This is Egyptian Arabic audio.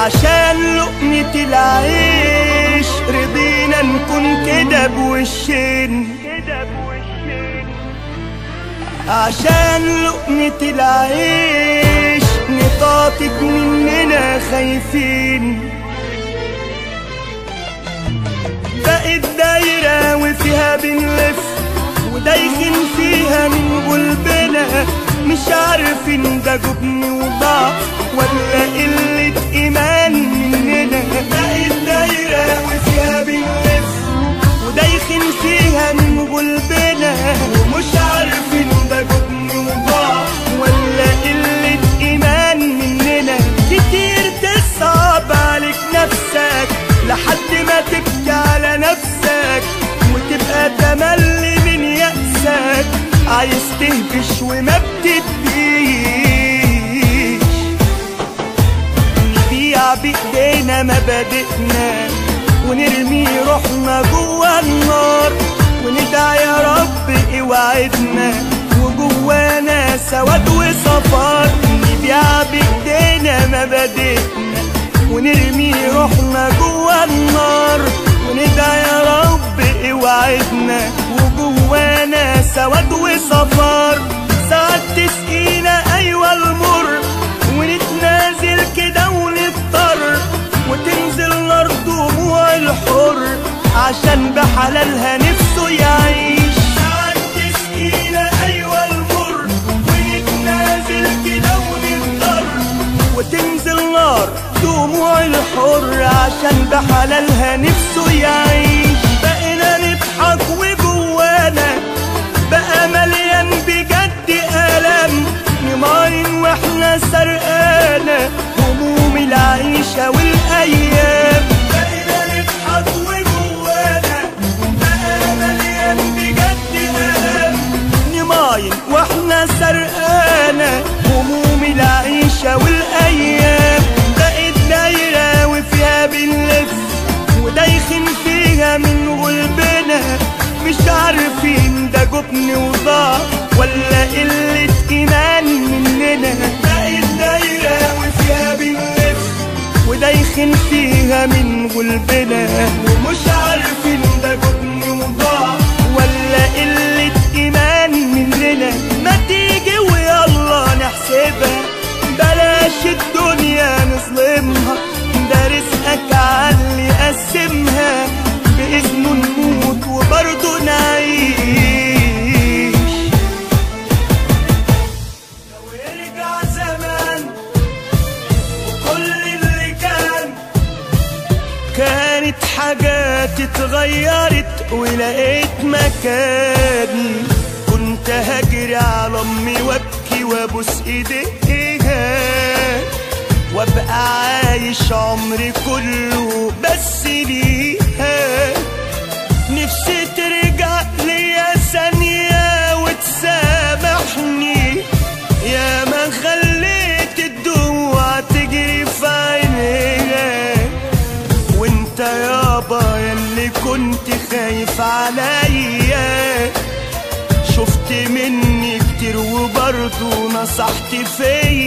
عشان لقمة العيش رضينا نكون كده بوشين عشان لقمة العيش نطاطك مننا خايفين بقت دايرة وفيها بنلف ودايخين فيها من قلبنا مش عارفين ده جبن وضعف ولا قلة إيمان مننا بقت دايرة وفيها بنلف ودايخين فيها من قلبنا ومش عارفين ده جبن وضعف ولا قلة إيمان مننا كتير تصعب عليك نفسك لحد ما تبكي على نفسك وتبقى تملي من يأسك عايز تهبش وما بتديش نبيع بإيدينا مبادئنا ونرمي روحنا جوا النار وندعي يا رب اوعدنا وجوانا سواد وصفار نبيع بإيدينا مبادئنا ونرمي روحنا جوا النار وندعي يا رب اوعدنا وجوانا سواد وصفار ساعات تسقينا ايوه المر ونتنازل كده ونضطر وتنزل نار دموع الحر عشان بحلالها نفسه يعيش ساعات تسقينا ايوه المر ونتنازل كده ونضطر وتنزل نار دموع الحر عشان بحلالها نفسه يعيش بقينا نضحك وجوانا بقى مليان بجد ألم نماين واحنا سرقانة هموم العيشة والأيام بقينا نضحك وجوانا بقى مليان بجد ألم نماين واحنا سرقانة هموم العيشة والأيام بقت دايرة وفيها بنلف ودايخين فيها من قلبنا مش عارفين ده جبن وضعف ولا قلة إيمان مننا بقت دايرة وفيها بنلف ودايخين فيها من قلبنا ومش عارفين ده جبن وضعف ولا قلة إيمان مننا ما تيجي ويلا نحسبها بلاش الدنيا نظلمها ده رزقك عالي قسمها بإذنه نموت وبرضه نعيش لو يرجع زمان وكل اللي كان كانت حاجات اتغيرت ولقيت مكاني كنت هجري على امي وابكي وابوس ايديها وابقى عايش عمري كله بس ليها نفسي ترجع ليا ثانية وتسامحني يا ما خليت الدموع تجري في عينيها وانت يابا ياللي كنت خايف عليا شفت مني كتير وبرضه نصحت فيا